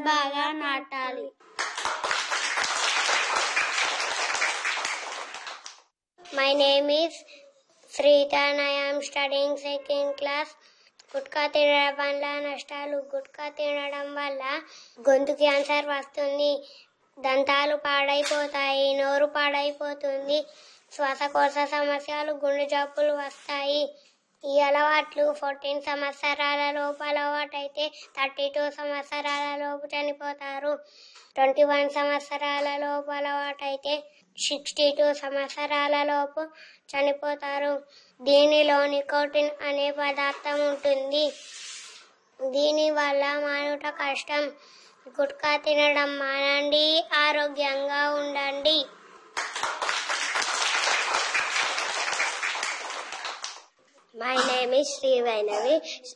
బాగా నాటాలి My name is Srita and I am studying second class. Gutka తినడం వల్ల నష్టాలు గుట్కా తినడం వల్ల గొంతు క్యాన్సర్ వస్తుంది దంతాలు పాడైపోతాయి నోరు పాడైపోతుంది శ్వాసకోశ సమస్యలు గుండె జబ్బులు వస్తాయి ఈ అలవాట్లు ఫోర్టీన్ సంవత్సరాల లోపు అలవాటైతే థర్టీ టూ సంవత్సరాల లోపు చనిపోతారు ట్వంటీ వన్ సంవత్సరాల లోపు అలవాటైతే సిక్స్టీ టూ సంవత్సరాల లోపు చనిపోతారు దీనిలో నికోటిన్ అనే పదార్థం ఉంటుంది దీని వల్ల మానుట కష్టం గుట్కా తినడం మానండి ఆరోగ్యంగా ఉండండి My name is Sri Vainavi.